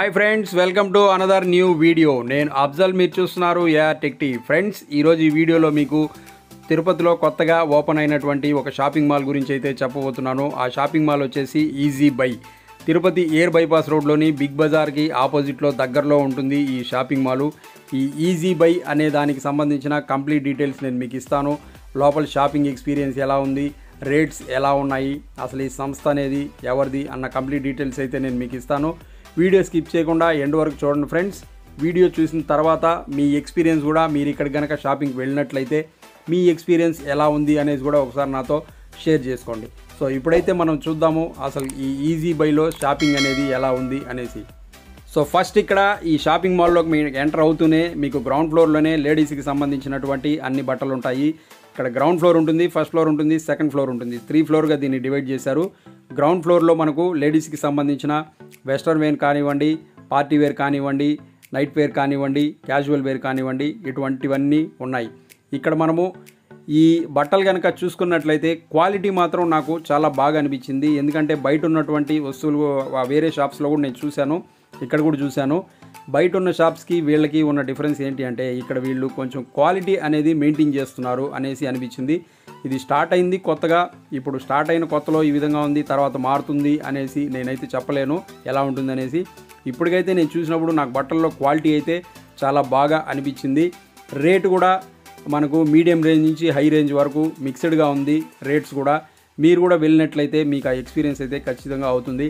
hi friends welcome to another new video నేను అఫ్జల్ మీరు చూస్తున్నారు యా టెక్టీ ఫ్రెండ్స్ ఈరోజు ఈ వీడియోలో మీకు తిరుపతిలో కొత్తగా ఓపెన్ అయినటువంటి ఒక షాపింగ్ మాల్ గురించి అయితే చెప్పబోతున్నాను ఆ షాపింగ్ మాల్ వచ్చేసి Easy Buy Tirupati air bypass రోడ్లోని బిగ్ బజార్కి ఆపోజిట్లో దగ్గరలో ఉంటుంది ఈ షాపింగ్ మాల్ ఈ ఈజీ బై అనే దానికి సంబంధించిన కంప్లీట్ డీటెయిల్స్ నేను మీకు ఇస్తాను లోపల షాపింగ్ ఎక్స్పీరియన్స్ ఎలా ఉంది రేట్స్ ఎలా ఉన్నాయి అసలు ఈ సంస్థ అనేది ఎవరిది అన్న కంప్లీట్ డీటెయిల్స్ అయితే నేను మీకు ఇస్తాను వీడియో స్కిప్ చేయకుండా ఎండ్ వరకు చూడండి ఫ్రెండ్స్ వీడియో చూసిన తర్వాత మీ ఎక్స్పీరియన్స్ కూడా మీరు ఇక్కడ కనుక షాపింగ్కి వెళ్ళినట్లయితే మీ ఎక్స్పీరియన్స్ ఎలా ఉంది అనేది కూడా ఒకసారి నాతో షేర్ చేసుకోండి సో ఇప్పుడైతే మనం చూద్దాము అసలు ఈ ఈజీ బైలో షాపింగ్ అనేది ఎలా ఉంది అనేసి సో ఫస్ట్ ఇక్కడ ఈ షాపింగ్ మాల్లోకి మీరు ఎంటర్ అవుతూనే మీకు గ్రౌండ్ ఫ్లోర్లోనే లేడీస్కి సంబంధించినటువంటి అన్ని బట్టలు ఉంటాయి ఇక్కడ గ్రౌండ్ ఫ్లోర్ ఉంటుంది ఫస్ట్ ఫ్లోర్ ఉంటుంది సెకండ్ ఫ్లోర్ ఉంటుంది త్రీ ఫ్లోర్గా దీన్ని డివైడ్ చేశారు గ్రౌండ్ ఫ్లోర్లో మనకు లేడీస్కి సంబంధించిన వెస్ట్రన్ వేర్ కానివ్వండి పార్టీ వేర్ కానివ్వండి నైట్ వేర్ కానివ్వండి క్యాజువల్ వేర్ కానివ్వండి ఇటువంటివన్నీ ఉన్నాయి ఇక్కడ మనము ఈ బట్టలు కనుక చూసుకున్నట్లయితే క్వాలిటీ మాత్రం నాకు చాలా బాగా అనిపించింది ఎందుకంటే బయట ఉన్నటువంటి వస్తువులు ఆ వేరే షాప్స్లో కూడా నేను చూశాను ఇక్కడ కూడా చూశాను బయట ఉన్న షాప్స్కి వీళ్ళకి ఉన్న డిఫరెన్స్ ఏంటి అంటే ఇక్కడ వీళ్ళు కొంచెం క్వాలిటీ అనేది మెయింటైన్ చేస్తున్నారు అనేసి అనిపించింది ఇది స్టార్ట్ అయింది కొత్తగా ఇప్పుడు స్టార్ట్ అయిన కొత్తలో ఈ విధంగా ఉంది తర్వాత మారుతుంది అనేసి నేనైతే చెప్పలేను ఎలా ఉంటుంది అనేసి ఇప్పటికైతే నేను చూసినప్పుడు నాకు బట్టల్లో క్వాలిటీ అయితే చాలా బాగా అనిపించింది రేటు కూడా మనకు మీడియం రేంజ్ నుంచి హై రేంజ్ వరకు మిక్స్డ్గా ఉంది రేట్స్ కూడా మీరు కూడా వెళ్ళినట్లయితే మీకు ఆ ఎక్స్పీరియన్స్ అయితే ఖచ్చితంగా అవుతుంది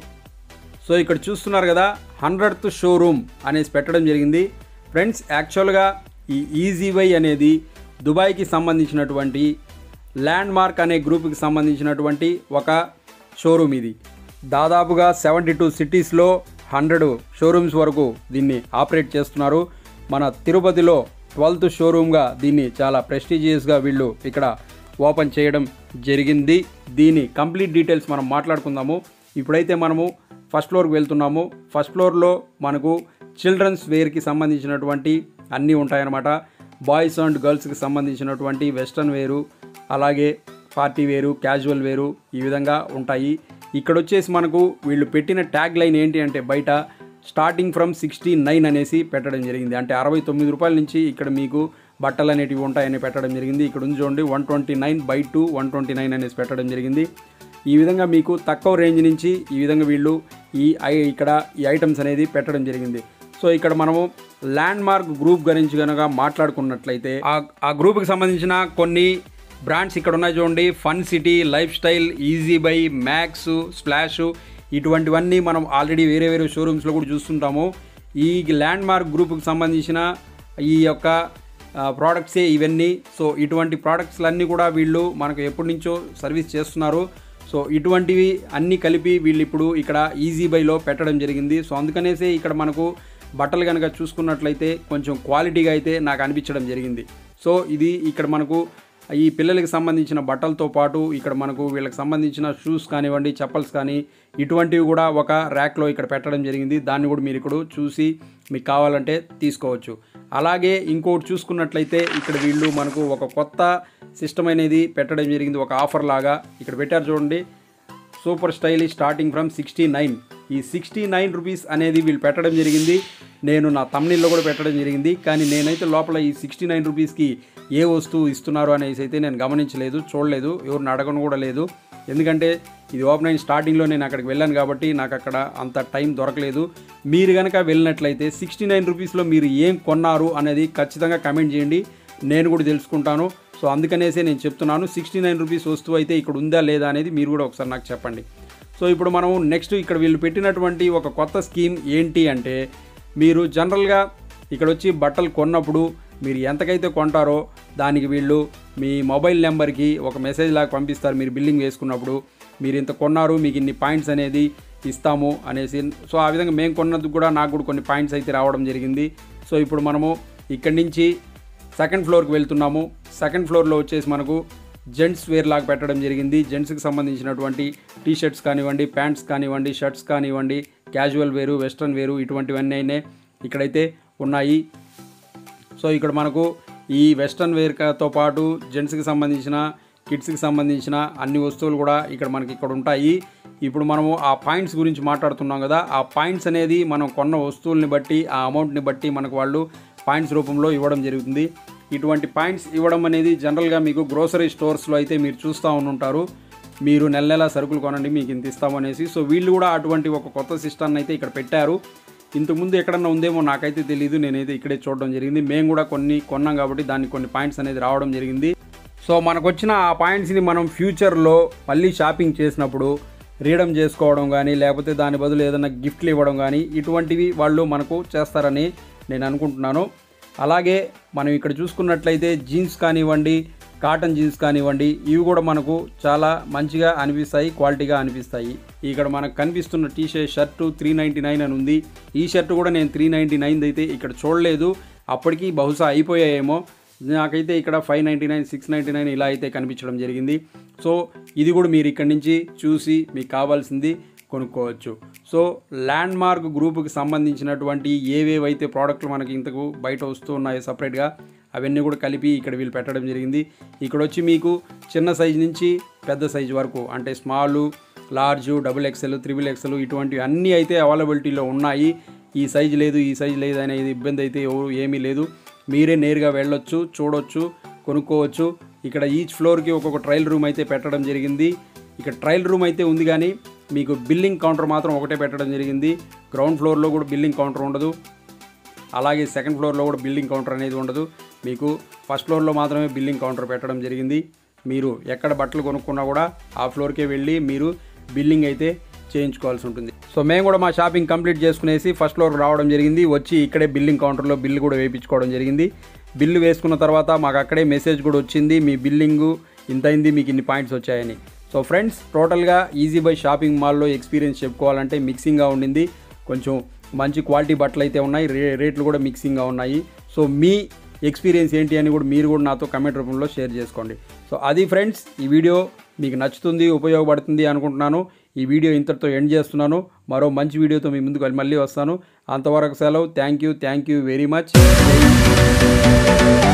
సో ఇక్కడ చూస్తున్నారు కదా హండ్రెడ్త్ షోరూమ్ అనేసి పెట్టడం జరిగింది ఫ్రెండ్స్ యాక్చువల్గా ఈ ఈజీ వై అనేది దుబాయ్కి సంబంధించినటువంటి ల్యాండ్ మార్క్ అనే గ్రూప్కి సంబంధించినటువంటి ఒక షోరూమ్ ఇది దాదాపుగా సెవెంటీ టూ సిటీస్లో హండ్రెడ్ షోరూమ్స్ వరకు దీన్ని ఆపరేట్ చేస్తున్నారు మన తిరుపతిలో ట్వెల్త్ షోరూమ్గా దీన్ని చాలా ప్రెస్టీజియస్గా వీళ్ళు ఇక్కడ ఓపెన్ చేయడం జరిగింది దీని కంప్లీట్ డీటెయిల్స్ మనం మాట్లాడుకుందాము ఇప్పుడైతే మనము ఫస్ట్ ఫ్లోర్కి వెళ్తున్నాము ఫస్ట్ ఫ్లోర్లో మనకు చిల్డ్రన్స్ వేర్కి సంబంధించినటువంటి అన్నీ ఉంటాయన్నమాట బాయ్స్ అండ్ గర్ల్స్కి సంబంధించినటువంటి వెస్ట్రన్ వేరు అలాగే పార్టీ వేరు క్యాజువల్ వేరు ఈ విధంగా ఉంటాయి ఇక్కడ వచ్చేసి మనకు వీళ్ళు పెట్టిన ట్యాగ్ లైన్ ఏంటి అంటే బయట స్టార్టింగ్ ఫ్రమ్ సిక్స్టీ నైన్ అనేసి పెట్టడం జరిగింది అంటే అరవై తొమ్మిది రూపాయల నుంచి ఇక్కడ మీకు బట్టలు అనేటివి ఉంటాయని పెట్టడం జరిగింది ఇక్కడ ఉంది చూడండి one twenty nine by two one twenty nine అనేసి పెట్టడం జరిగింది ఈ విధంగా మీకు తక్కువ రేంజ్ నుంచి ఈ విధంగా వీళ్ళు ఈ ఐ ఇక్కడ ఈ ఐటమ్స్ అనేది పెట్టడం జరిగింది సో ఇక్కడ మనము ల్యాండ్ మార్క్ గ్రూప్ గురించి కనుక మాట్లాడుకున్నట్లయితే ఆ ఆ గ్రూప్కి సంబంధించిన కొన్ని బ్రాండ్స్ ఇక్కడ ఉన్నాయి చూడండి Fun City Lifestyle Easy Buy Max Splash ఇటువంటివన్నీ మనం ఆల్రెడీ వేరే వేరే షోరూమ్స్లో కూడా చూస్తుంటాము ఈ ల్యాండ్ మార్క్ గ్రూప్కి సంబంధించిన ఈ యొక్క ప్రోడక్ట్సే ఇవన్నీ సో ఇటువంటి ప్రోడక్ట్స్లన్నీ కూడా వీళ్ళు మనకు ఎప్పటి నుంచో సర్వీస్ చేస్తున్నారు సో ఇటువంటివి అన్నీ కలిపి వీళ్ళు ఇప్పుడు ఇక్కడ ఈజీ బైలో పెట్టడం జరిగింది సో అందుకనేసే ఇక్కడ మనకు బట్టలు కనుక చూసుకున్నట్లయితే కొంచెం క్వాలిటీగా అయితే నాకు అనిపించడం జరిగింది సో ఇది ఇక్కడ మనకు ఈ పిల్లలకి సంబంధించిన బట్టలతో పాటు ఇక్కడ మనకు వీళ్ళకి సంబంధించిన షూస్ కానివ్వండి చెప్పల్స్ కానీ ఇటువంటివి కూడా ఒక ర్యాక్లో ఇక్కడ పెట్టడం జరిగింది దాన్ని కూడా మీరు ఇక్కడ చూసి మీకు కావాలంటే తీసుకోవచ్చు అలాగే ఇంకోటి చూసుకున్నట్లయితే ఇక్కడ వీళ్ళు మనకు ఒక కొత్త సిస్టమ్ అనేది పెట్టడం జరిగింది ఒక ఆఫర్ లాగా ఇక్కడ పెట్టారు చూడండి super style starting from sixty nine ఈ సిక్స్టీ నైన్ రూపీస్ అనేది వీళ్ళు పెట్టడం జరిగింది నేను నా తమ్నిల్లో కూడా పెట్టడం జరిగింది కానీ నేనైతే లోపల ఈ సిక్స్టీ నైన్ రూపీస్కి ఏ వస్తువు ఇస్తున్నారు అనేసి అయితే నేను గమనించలేదు చూడలేదు ఎవరిని అడగను కూడా లేదు ఎందుకంటే ఇది ఓపెన్ అయిన స్టార్టింగ్లో నేను అక్కడికి వెళ్ళాను కాబట్టి నాకు అక్కడ అంత టైం దొరకలేదు మీరు కనుక వెళ్ళినట్లయితే సిక్స్టీ నైన్ రూపీస్లో మీరు ఏం కొన్నారు అనేది ఖచ్చితంగా కమెంట్ చేయండి నేను కూడా తెలుసుకుంటాను సో అందుకనేసే నేను చెప్తున్నాను సిక్స్టీ నైన్ రూపీస్ వస్తువు అయితే ఇక్కడ ఉందా లేదా అనేది మీరు కూడా ఒకసారి నాకు చెప్పండి సో ఇప్పుడు మనం నెక్స్ట్ ఇక్కడ వీళ్ళు పెట్టినటువంటి ఒక కొత్త స్కీమ్ ఏంటి అంటే మీరు జనరల్గా ఇక్కడ వచ్చి బట్టలు కొన్నప్పుడు మీరు ఎంతకైతే కొంటారో దానికి వీళ్ళు మీ మొబైల్ నెంబర్కి ఒక మెసేజ్ లాగా పంపిస్తారు మీరు బిల్లింగ్ వేసుకున్నప్పుడు మీరు ఇంత కొన్నారు మీకు ఇన్ని పాయింట్స్ అనేది ఇస్తాము అనేసి సో ఆ విధంగా మేము కొన్నందుకు కూడా నాకు కూడా కొన్ని పాయింట్స్ అయితే రావడం జరిగింది సో ఇప్పుడు మనము ఇక్కడి నుంచి సెకండ్ ఫ్లోర్కి వెళ్తున్నాము సెకండ్ ఫ్లోర్లో వచ్చేసి మనకు జెంట్స్ వేర్ లాగా పెట్టడం జరిగింది జెంట్స్కి సంబంధించినటువంటి టీ షర్ట్స్ కానివ్వండి ప్యాంట్స్ కానివ్వండి షర్ట్స్ కానివ్వండి క్యాజువల్ వేరు వెస్ట్రన్ వేరు ఇటువంటివన్నీ అయినా ఇక్కడైతే ఉన్నాయి సో ఇక్కడ మనకు ఈ వెస్ట్రన్ వేర్తో పాటు జెంట్స్కి సంబంధించిన కిడ్స్కి సంబంధించిన అన్ని వస్తువులు కూడా ఇక్కడ మనకి ఇక్కడ ఉంటాయి ఇప్పుడు మనము ఆ పాయింట్స్ గురించి మాట్లాడుతున్నాం కదా ఆ పాయింట్స్ అనేది మనం కొన్న వస్తువుల్ని బట్టి ఆ అమౌంట్ని బట్టి మనకు వాళ్ళు పాయింట్స్ రూపంలో ఇవ్వడం జరుగుతుంది ఇటువంటి పాయింట్స్ ఇవ్వడం అనేది జనరల్గా మీకు గ్రోసరీ స్టోర్స్లో అయితే మీరు చూస్తూ ఉంటుంటారు మీరు నెల నెల సరుకులు కొనండి మీకు ఇంత ఇస్తామనేసి సో వీళ్ళు కూడా అటువంటి ఒక కొత్త సిస్టాన్ని అయితే ఇక్కడ పెట్టారు ఇంతకుముందు ఎక్కడన్నా ఉందేమో నాకైతే తెలియదు నేనైతే ఇక్కడే చూడడం జరిగింది మేము కూడా కొన్ని కొన్నాం కాబట్టి దానికి కొన్ని పాయింట్స్ అనేది రావడం జరిగింది సో మనకు వచ్చిన ఆ పాయింట్స్ని మనం ఫ్యూచర్లో మళ్ళీ షాపింగ్ చేసినప్పుడు రీడమ్ చేసుకోవడం కానీ లేకపోతే దాని బదులు ఏదైనా గిఫ్ట్లు ఇవ్వడం కానీ ఇటువంటివి వాళ్ళు మనకు చేస్తారని నేను అనుకుంటున్నాను అలాగే మనం ఇక్కడ చూసుకున్నట్లయితే జీన్స్ కానివ్వండి కాటన్ జీన్స్ కానివ్వండి ఇవి కూడా మనకు చాలా మంచిగా అనిపిస్తాయి క్వాలిటీగా అనిపిస్తాయి ఇక్కడ మనకు కనిపిస్తున్న T shirt shirt three ninety nine అని ఉంది ఈ షర్ట్ కూడా నేను త్రీ నైంటీ నైన్ అయితే ఇక్కడ చూడలేదు అప్పటికి బహుశా అయిపోయాయేమో నాకైతే ఇక్కడ five ninety nine six ninety nine ఇలా అయితే కనిపించడం జరిగింది సో ఇది కూడా మీరు ఇక్కడి నుంచి చూసి మీకు కావాల్సింది కొనుక్కోవచ్చు సో ల్యాండ్ మార్క్ గ్రూప్కి సంబంధించినటువంటి ఏవేవైతే ప్రోడక్ట్లు మనకి ఇంతకు బయట వస్తూ ఉన్నాయో సపరేట్గా అవన్నీ కూడా కలిపి ఇక్కడ వీళ్ళు పెట్టడం జరిగింది ఇక్కడ వచ్చి మీకు చిన్న సైజ్ నుంచి పెద్ద సైజ్ వరకు అంటే small large double XL triple XL ఇటువంటివి అన్నీ అయితే అవైలబిలిటీలో ఉన్నాయి ఈ సైజ్ లేదు ఈ సైజ్ లేదు అనేది ఇబ్బంది అయితే ఎవరు ఏమీ లేదు మీరే నేరుగా వెళ్ళొచ్చు చూడొచ్చు కొనుక్కోవచ్చు ఇక్కడ ఈచ్ ఫ్లోర్కి ఒక్కొక్క ట్రయల్ రూమ్ అయితే పెట్టడం జరిగింది ఇక్కడ ట్రయల్ రూమ్ అయితే ఉంది కానీ మీకు బిల్లింగ్ కౌంటర్ మాత్రం ఒకటే పెట్టడం జరిగింది గ్రౌండ్ ఫ్లోర్లో కూడా బిల్లింగ్ కౌంటర్ ఉండదు అలాగే సెకండ్ ఫ్లోర్లో కూడా బిల్లింగ్ కౌంటర్ అనేది ఉండదు మీకు ఫస్ట్ ఫ్లోర్లో మాత్రమే బిల్లింగ్ కౌంటర్ పెట్టడం జరిగింది మీరు ఎక్కడ బట్టలు కొనుక్కున్నా కూడా ఆ ఫ్లోర్కే వెళ్ళి మీరు బిల్లింగ్ అయితే చేయించుకోవాల్సి ఉంటుంది సో మేము కూడా మా షాపింగ్ కంప్లీట్ చేసుకునేసి ఫస్ట్ ఫ్లోర్కి రావడం జరిగింది వచ్చి ఇక్కడే బిల్లింగ్ కౌంటర్లో బిల్లు కూడా వేయించుకోవడం జరిగింది బిల్లు వేసుకున్న తర్వాత మాకు అక్కడే మెసేజ్ కూడా వచ్చింది మీ బిల్లింగు ఇంత అయింది మీకు ఇన్ని పాయింట్స్ వచ్చాయని సో ఫ్రెండ్స్ టోటల్గా ఈజీ బై షాపింగ్ మాల్లో ఎక్స్పీరియన్స్ చెప్పుకోవాలంటే మిక్సింగ్గా ఉండింది కొంచెం మంచి క్వాలిటీ బట్టలు అయితే ఉన్నాయి రే రేట్లు కూడా మిక్సింగ్గా ఉన్నాయి సో మీ ఎక్స్పీరియన్స్ ఏంటి అని కూడా మీరు కూడా నాతో కమెంట్ రూపంలో షేర్ చేసుకోండి సో అది ఫ్రెండ్స్ ఈ వీడియో మీకు నచ్చుతుంది ఉపయోగపడుతుంది అనుకుంటున్నాను ఈ వీడియో ఇంతటితో ఎండ్ చేస్తున్నాను మరో మంచి వీడియోతో మీ ముందుకు మళ్ళీ వస్తాను అంతవరకు సెలవు thank you thank you very much